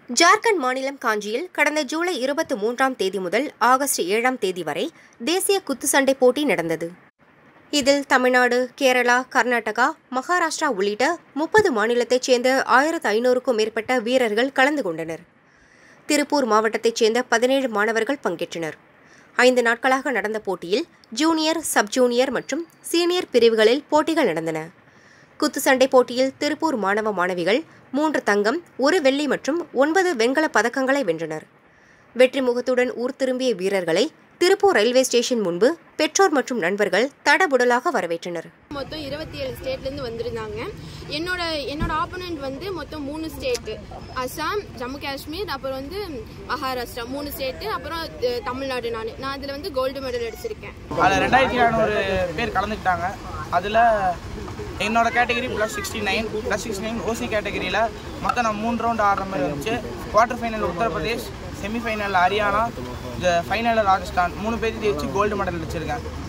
ஜார்க்கண்ட் மாநிலம் காஞ்சியில் கடந்த ஜூலை இருபத்தி மூன்றாம் தேதி முதல் ஆகஸ்ட் ஏழாம் தேதி வரை தேசிய குத்துச்சண்டை போட்டி நடந்தது இதில் தமிழ்நாடு கேரளா கர்நாடகா மகாராஷ்டிரா உள்ளிட்ட முப்பது மாநிலத்தைச் சேர்ந்த ஆயிரத்து ஐநூறுக்கும் மேற்பட்ட வீரர்கள் கலந்து கொண்டனர் திருப்பூர் மாவட்டத்தைச் சேர்ந்த பதினேழு மாணவர்கள் பங்கேற்றனர் ஐந்து நாட்களாக நடந்த போட்டியில் ஜூனியர் சப் ஜூனியர் மற்றும் சீனியர் பிரிவுகளில் போட்டிகள் நடந்தன குத்துச்சண்டை போட்டியில் திருப்பூர் மாணவ மாணவிகள் மூன்று தங்கம் ஒரு வெள்ளி மற்றும் ஒன்பது வெண்கலப் பதக்கங்களை வென்றனர் வெற்றி முகத்துடன் ஊர் திரும்பிய வீரர்களை திருப்பூர் ரயில்வே ஸ்டேஷன் முன்பு பெற்றோர் மற்றும் நண்பர்கள் தடபுடலாக வரவேற்றனர் மொத்தம் இருபத்தி ஏழு ஸ்டேட்லேருந்து வந்திருந்தாங்க என்னோட என்னோட ஆப்போனண்ட் வந்து மொத்தம் மூணு ஸ்டேட்டு அஸ்ஸாம் ஜம்மு காஷ்மீர் அப்புறம் வந்து மகாராஷ்டிரா மூணு ஸ்டேட்டு அப்புறம் அஹ், தமிழ்நாடு நான் நான் அதில் வந்து கோல்டு மெடல் அடிச்சிருக்கேன் அதில் ரெண்டாயிரத்தி நானூறு பேர் கலந்துக்கிட்டாங்க அதில் என்னோட category plus sixty nine plus sixty nine OC கேட்டகரியில் மொத்தம் நான் மூணு ரவுண்ட் ஆடுற மாதிரி இருந்துச்சு quarter final Uttar Pradesh semifinal Haryana ஃபைனலில் ராஜஸ்தான் மூணு பேருக்கு ஜெயிச்சு கோல்டு மெடல் அடிச்சிருக்கேன்